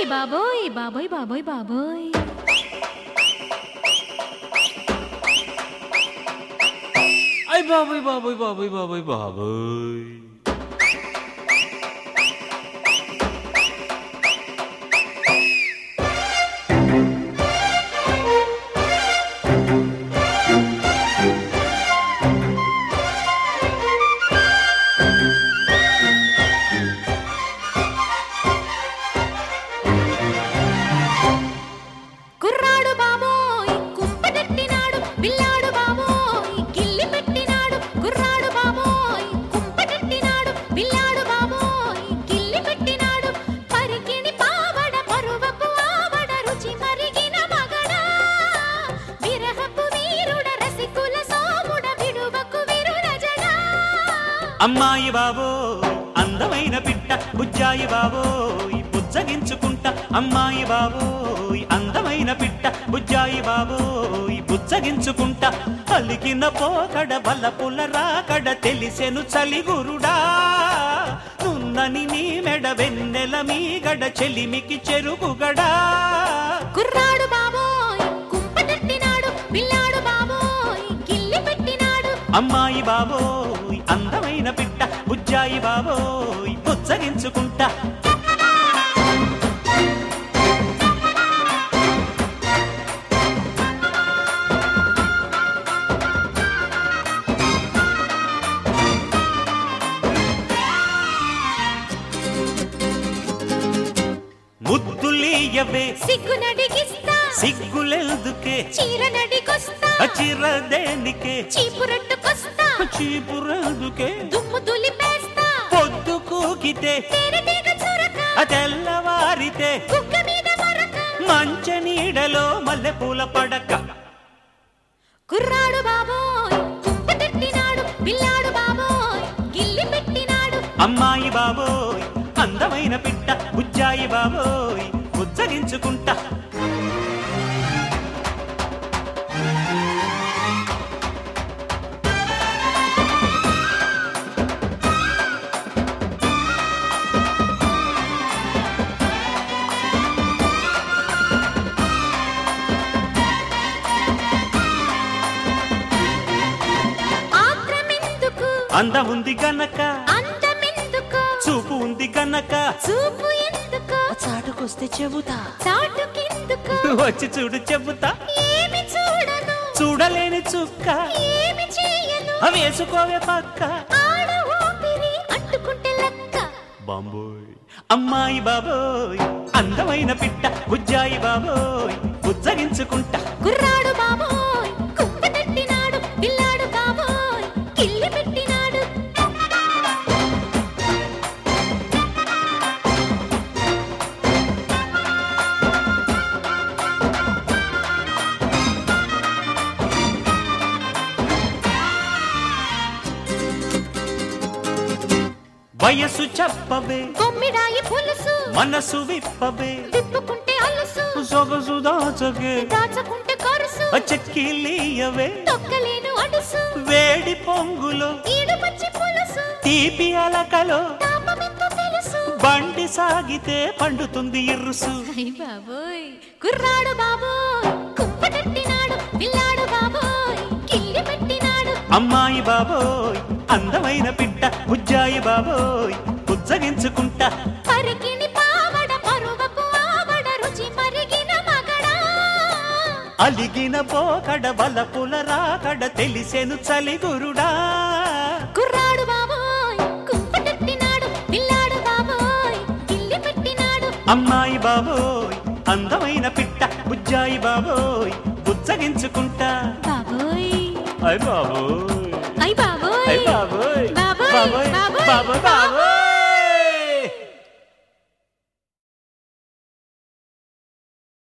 బాబోయ్ బాబోయ్ బాబోయ్ బాబోయ్ అయ్ బాబోయ్ బాబోయ్ బాబోయ్ బాబోయ్ బాబోయ్ కుర్రాడు బాబోయ్ కుంపటెట్టినాడు పిల్లాడు బాబోయ్ గిల్లి పెట్టినాడు కుర్రాడు బాబోయ్ కుంపటెట్టినాడు పిల్లాడు బాబోయ్ గిల్లి పెట్టినాడు పరికిణి పావడ పరువపు ఆవడ రుచి మరిగిన మగడా విరహపు వీరుడ రసికుల సోముడ విడువకు విరురజడా అమ్మాయి బాబో అందమైన పిట్ట బుజ్జాయి బాబోయ్ బుజ్జగించుకుంటా అమ్మాయి బాబోయ్ అందమైన పిట్ట బుజ్జాయి బాబోయ్ బుజ్జగించుకుంటా పలికిన పోకడ బలపుల రాకడ తెలిసెను చలిగురుడా నున్నని నీ మెడ వెన్నెల మీగడ చెలిమికి చెరుగుగడా కుర్రాడు బాబోయ్ కుంపటెట్టినాడు పిల్లాడు బాబోయ్ గిల్లి పెట్టినాడు అమ్మాయి బాబోయ్ అందమైన పిట్ట బుజ్జాయి బాబోయ్ బుజ్జగించుకుంటా ముద్దులీయవే సిగ్గు నడిగిస్తా సిగ్గులెందుకే చీర నడికొస్తా అచిర దేనికే చీపు రట్టుకొస్తా చీపురెందుకే దుమ్ము దులిపేస్తా పొద్దు కూకితే తేనెటీగ చురక ఆ తెల్లవారితే కుక్క మీద మరక మంచ నీడలో మల్లెపూల పడక కుర్రాడు బాబోయ్ కుంపటెట్టినాడు పిల్లాడు బాబోయ్ గిల్లి పెట్టినాడు అమ్మాయి బాబోయ్ అందమైన పిట్ట బుజ్జాయి బాబోయ్ బుజ్జగించుకుంటా ఆత్రమెందుకు అందముంది గనక అందమెందుకు చూపు ఉంది గనక చూపు ఎందుకు చాటుకొస్తే చెబుతా చాటుకెందుకు వచ్చి చూడు చెబుతా ఏమి చూడను చూడలేని చుక్క ఏమి చేయను వేసుకోవే పక్క ఆడ ఊపిరి అంటుకుంటే లెక్క బాంబోయ్ అమ్మాయి బాబోయ్ అందమైన పిట్ట బుజ్జాయి బాబోయ్ బుజ్జగించుకుంటా కుర్రాడు బాబోయ్ కుంపటెట్టినాడు పిల్లాడు బాబోయ్ కిల్లి పెట్టినాడు వయసు చెప్పవే కొమ్మిడాయి పులుసు మనసు విప్పవే తిప్పుకుంటే అలుసు సొగసు దాచగే దాచకుంటే కరుసు చెక్కిలీయవే తొక్కలేను అడుసు వేడి పొంగులో ఈడు పచ్చి పులుసు తీపి అలకలో తాపమెంతో తెలుసు బండి సాగితే పండుతుంది ఇరుసు అయ్ బాబోయ్ కుర్రాడు బాబోయ్ కుంపటెట్టినాడు పిల్లాడు బాబోయ్ కిల్లి పెట్టినాడు అమ్మాయి బాబోయ్ అందమైన పిట్ట బుజ్జాయి బాబోయ్ బుజ్జగించుకుంటా పరికిణి పావడ పరువపు ఆవడ రుచి మరిగిన మగడా అలిగిన పోకడ బలపుల రాకడ తెలిసెను చలిగురుడా కుర్రాడు బాబోయ్ కుంపటెట్టినాడు పిల్లాడు బాబోయ్ కిల్లి పెట్టినాడు అమ్మాయి బాబోయ్ అందమైన పిట్ట బుజ్జాయి బాబోయ్ బుజ్జగించుకుంటా బాబోయ్ అయ్ బాబోయ్ అయ్ బాబోయ్ అయ్ బాబోయ్ బాబోయ్, బాబోయ్ బాబోయ్, బాబోయ్